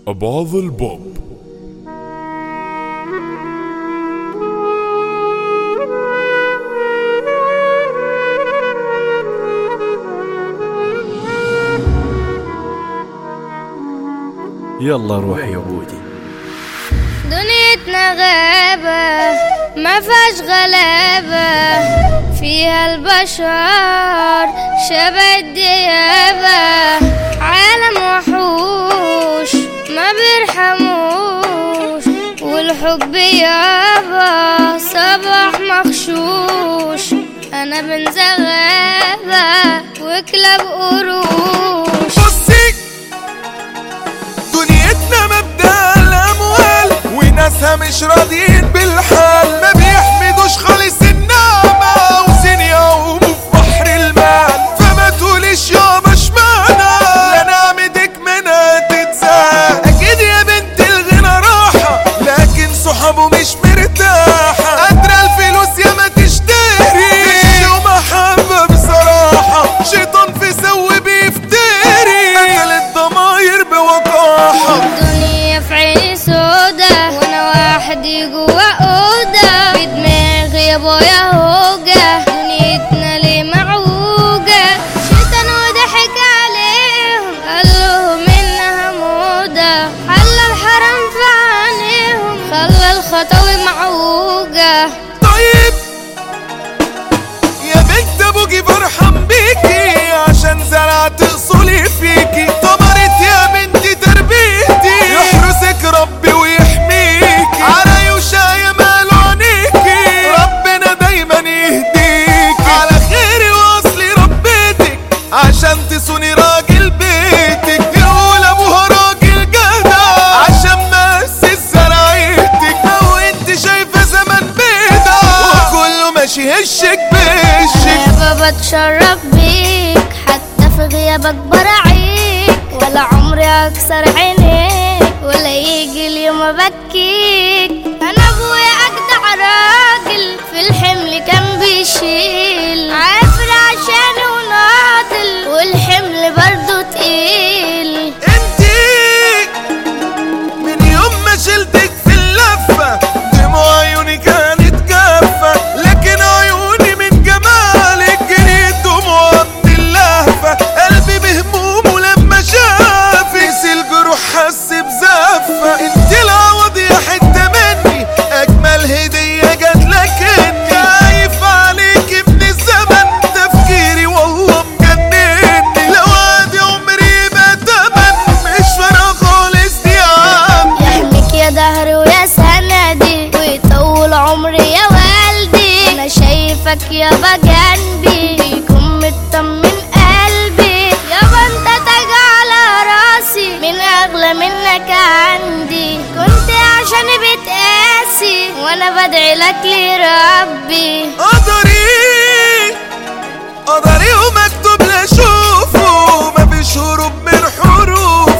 أبعض البوب يلا روح يا بودي دنيتنا غابة ما فيهاش غلابة فيها البشر شبه الديابة عالم وحوش ما بيرحموش والحب يابا صباح مخشوش انا بنت غابة وكلاب قروش بصي دنيتنا مبدأ الأموال وناسها مش راضيين بالحال ما بيحمدوش خالص النعمة وزين يعوموا في بحر المال فما تقوليش يابا اشمعنى لا نعمتك منها تتزال أكيد يا بنت الغنى راحة لكن صحابه مش مرتاحة قادرة الفلوس يا ما تشتري غش ومحبة بصراحة شيطان في سو بيفتري قتل الضماير بوقاحة الدنيا في عيني سودا وانا وحدي جوا اوضه في دماغي يا ابويا هوجه دنيتنا ليه معوجه شيطان وضحك عليهم قال لهم انها موضه حل الحرام في عينيهم خلى الخطاوي معوجه طيب يا بنت ابوكي فرحان بيكي عشان زرعت اصولي فيكي طمرت يا بنتي تربيتي يحرسك ربي ويحميكي على وشاية ماله عينيكي ربنا دايما يهديكي على خيري واصلي ربيتك عشان تصوني راجل بيتك يقول ابوها راجل جدع عشان مؤسس زرعتك لو انت شايفه زمن بيضة وكله ماشي هشك بهشك يا بابا اتشرف بيك حتى في غيابك براعيك ولا عمري اكسر عينيك ولا يجي اليوم ابكيك انا ابويا اجدع راجل في الحمل كان بيشيل عافر عشان وناضل والحمل برضو تقيل انتي من يوم ما شلتك في اللفة دموع عيوني كانت جافة لكن عيوني من جمالك جريت دموع من اللهفة قلبي بهمومه لما شافك نسي الجروح حس بزفة انت العوض يا حتة مني اجمل هدية جات لك اني خايف عليك من الزمن تفكيري والله مجنني لو عادي عمري يبقى تمن مش فارقة خالص دي عم يحميك يا دهري ويا سندي ويطول عمري يا والدي انا شايفك يابا جنبي يكون مطمن قلبي يابا انت تاج على راسي من اغلى منك عندي كنت عشان بتقاسي وانا بدعي لك لربي قدري قدري ومكتوب لا اشوفه مفيش هروب من حروف